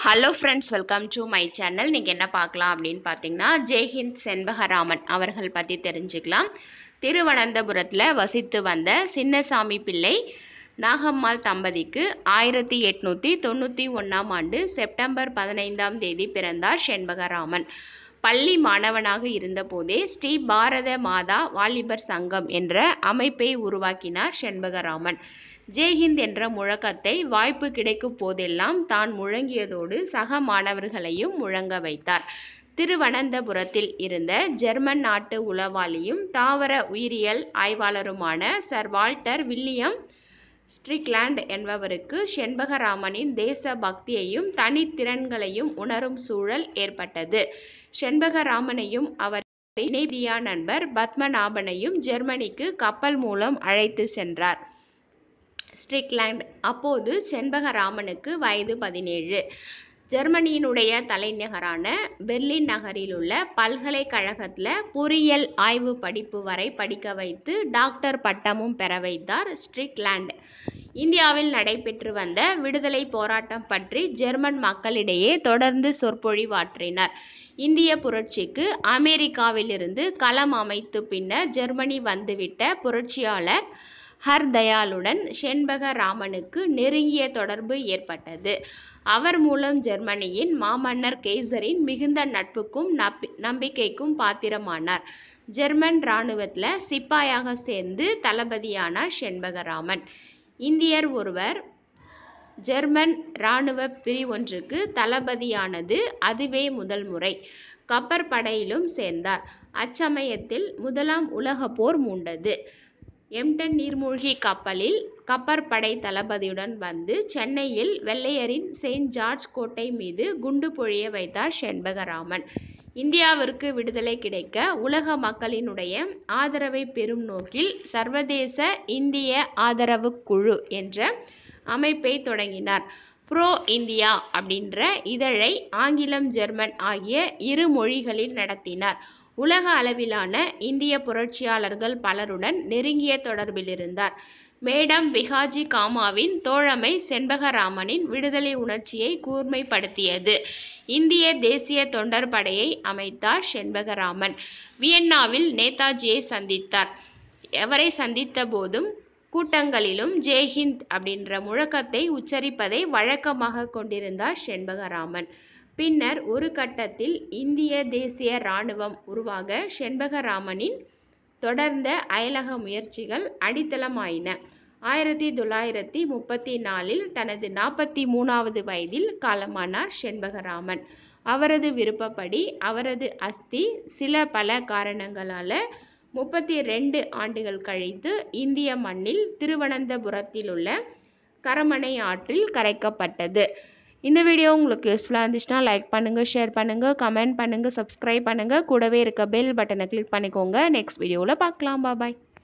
hello friends welcome to my channel நீங்கள் என்ன பார்க்கலாம் அப்படின்னு பார்த்தீங்கன்னா ஜெய்ஹிந்த் செண்பகராமன் அவர்கள் பற்றி தெரிஞ்சுக்கலாம் திருவனந்தபுரத்தில் வசித்து வந்த சின்னசாமி பிள்ளை நாகம்மாள் தம்பதிக்கு ஆயிரத்தி எட்நூற்றி தொண்ணூற்றி ஒன்றாம் ஆண்டு செப்டம்பர் பதினைந்தாம் தேதி பிறந்தார் செண்பகராமன் பள்ளி மாணவனாக இருந்தபோதே ஸ்ரீ பாரத மாதா வாலிபர் சங்கம் என்ற அமைப்பை உருவாக்கினார் செண்பகராமன் ஜெய்ஹிந்த் என்ற முழக்கத்தை வாய்ப்பு கிடைக்கும் போதெல்லாம் தான் முழங்கியதோடு சக மாணவர்களையும் முழங்க வைத்தார் திருவனந்தபுரத்தில் இருந்த ஜெர்மன் நாட்டு உளவாளியும் தாவர உயிரியல் ஆய்வாளருமான சர் வால்டர் வில்லியம் ஸ்ட்ரிக்லாண்ட் என்பவருக்கு செண்பகராமனின் தேச பக்தியையும் தனித்திறன்களையும் உணரும் சூழல் ஏற்பட்டது செண்பகராமனையும் அவர் இணைபிரியா நண்பர் பத்மநாபனையும் ஜெர்மனிக்கு கப்பல் மூலம் அழைத்து சென்றார் ஸ்ட்ரிக்லாண்ட் அப்போது செண்பகராமனுக்கு வயது பதினேழு ஜெர்மனியினுடைய தலைநகரான பெர்லின் நகரில் உள்ள பல்கலைக்கழகத்தில் பொறியியல் ஆய்வு படிப்பு வரை படிக்க வைத்து டாக்டர் பட்டமும் பெற வைத்தார் ஸ்ட்ரிக்லாண்ட் இந்தியாவில் நடைபெற்று வந்த விடுதலை போராட்டம் பற்றி ஜெர்மன் மக்களிடையே தொடர்ந்து சொற்பொழிவாற்றினார் இந்திய புரட்சிக்கு அமெரிக்காவிலிருந்து களம் அமைத்து பின்னர் ஜெர்மனி வந்துவிட்ட புரட்சியாளர் ஹர்தயாளுடன் செண்பகராமனுக்கு நெருங்கிய தொடர்பு ஏற்பட்டது அவர் மூலம் ஜெர்மனியின் மாமன்னர் கெய்சரின் மிகுந்த நட்புக்கும் நம்பிக்கைக்கும் பாத்திரமானார் ஜெர்மன் இராணுவத்தில் சிப்பாயாக சேர்ந்து தளபதியானார் செண்பகராமன் இந்தியர் ஒருவர் ஜெர்மன் இராணுவ பிரிவொன்றுக்கு தளபதியானது அதுவே முதல் முறை கப்பற்படையிலும் சேர்ந்தார் அச்சமயத்தில் முதலாம் உலக போர் மூண்டது எம்டன் நீர்மூழ்கி கப்பலில் கப்பற்படை தளபதியுடன் வந்து சென்னையில் வெள்ளையரின் செயின்ட் ஜார்ஜ் கோட்டை மீது குண்டு பொழிய வைத்தார் செண்பகராமன் இந்தியாவிற்கு விடுதலை கிடைக்க உலக மக்களினுடைய ஆதரவை பெறும் நோக்கில் சர்வதேச இந்திய ஆதரவு குழு என்ற அமைப்பை தொடங்கினார் ப்ரோ இந்தியா அப்படின்ற இதழை ஆங்கிலம் ஜெர்மன் ஆகிய இரு மொழிகளில் நடத்தினார் உலக அளவிலான இந்திய புரட்சியாளர்கள் பலருடன் நெருங்கிய தொடர்பில் இருந்தார் மேடம் விகாஜி காமாவின் தோழமை செண்பகராமனின் விடுதலை உணர்ச்சியை கூர்மைப்படுத்தியது இந்திய தேசிய தொண்டர் படையை அமைத்தார் செண்பகராமன் வியன்னாவில் நேதாஜியை சந்தித்தார் எவரை சந்தித்த போதும் கூட்டங்களிலும் ஜெய்ஹிந்த் அப்படின்ற முழக்கத்தை உச்சரிப்பதை வழக்கமாக கொண்டிருந்தார் செண்பகராமன் பின்னர் ஒரு கட்டத்தில் இந்திய தேசிய இராணுவம் உருவாக செண்பகராமனின் தொடர்ந்த அயலக முயற்சிகள் அடித்தளமாயின ஆயிரத்தி தொள்ளாயிரத்தி முப்பத்தி நாலில் தனது நாற்பத்தி மூணாவது வயதில் காலமானார் செண்பகராமன் அவரது விருப்பப்படி அவரது அஸ்தி சில பல காரணங்களால் முப்பத்தி ரெண்டு ஆண்டுகள் கழித்து இந்திய மண்ணில் திருவனந்தபுரத்தில் உள்ள கரமனை ஆற்றில் கரைக்கப்பட்டது இந்த வீடியோ உங்களுக்கு யூஸ்ஃபுல்லாக இருந்துச்சுன்னா லைக் பண்ணுங்கள் ஷேர் பண்ணுங்கள் கமெண்ட் பண்ணுங்கள் சப்ஸ்கிரைப் பண்ணுங்கள் கூடவே இருக்க பெல் பட்டனை கிளிக் பண்ணிக்கோங்க நெக்ஸ்ட் வீடியோவில் பார்க்கலாம் பாய்